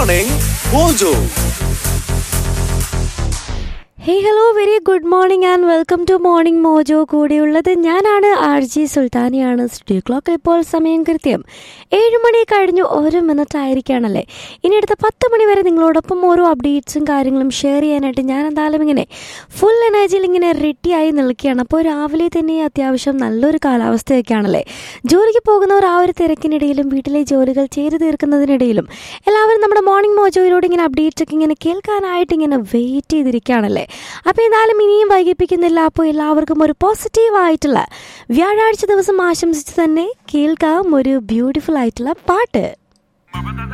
morning mojo hey hello very good morning and welcome to morning mojo കൂടെയുള്ളത് ഞാനാണ് R G സുൽത്താനിയാണ് studio clock ഇപ്പോൾ സമയം കൃത്യം ഏഴ് മണി കഴിഞ്ഞു ഒരു മിനിറ്റ് ആയിരിക്കുകയാണല്ലേ ഇനി അടുത്ത പത്ത് മണി വരെ നിങ്ങളോടൊപ്പം ഓരോ അപ്ഡേറ്റ്സും കാര്യങ്ങളും ഷെയർ ചെയ്യാനായിട്ട് ഞാൻ എന്തായാലും ഇങ്ങനെ ഫുൾ എനർജിയിൽ ഇങ്ങനെ റെഡിയായി നിൽക്കുകയാണ് അപ്പോൾ രാവിലെ തന്നെ അത്യാവശ്യം നല്ലൊരു കാലാവസ്ഥയൊക്കെയാണല്ലേ ജോലിക്ക് പോകുന്നവർ ആ ഒരു തിരക്കിനിടയിലും വീട്ടിലെ ജോലികൾ ചെയ്തു തീർക്കുന്നതിനിടയിലും എല്ലാവരും നമ്മുടെ മോർണിംഗ് മോജോയിലൂടെ ഇങ്ങനെ അപ്ഡേറ്റ്സ് ഒക്കെ ഇങ്ങനെ കേൾക്കാനായിട്ട് ഇങ്ങനെ വെയിറ്റ് ചെയ്തിരിക്കുകയാണല്ലേ അപ്പോൾ എന്തായാലും ഇനിയും വൈകിപ്പിക്കുന്നില്ല അപ്പോൾ എല്ലാവർക്കും ഒരു പോസിറ്റീവ് ആയിട്ടുള്ള വ്യാഴാഴ്ച ദിവസം ആശംസിച്ച് തന്നെ കേൾക്കാം ഒരു ബ്യൂട്ടിഫുൾ ആയിട്ടുള്ള പാട്ട്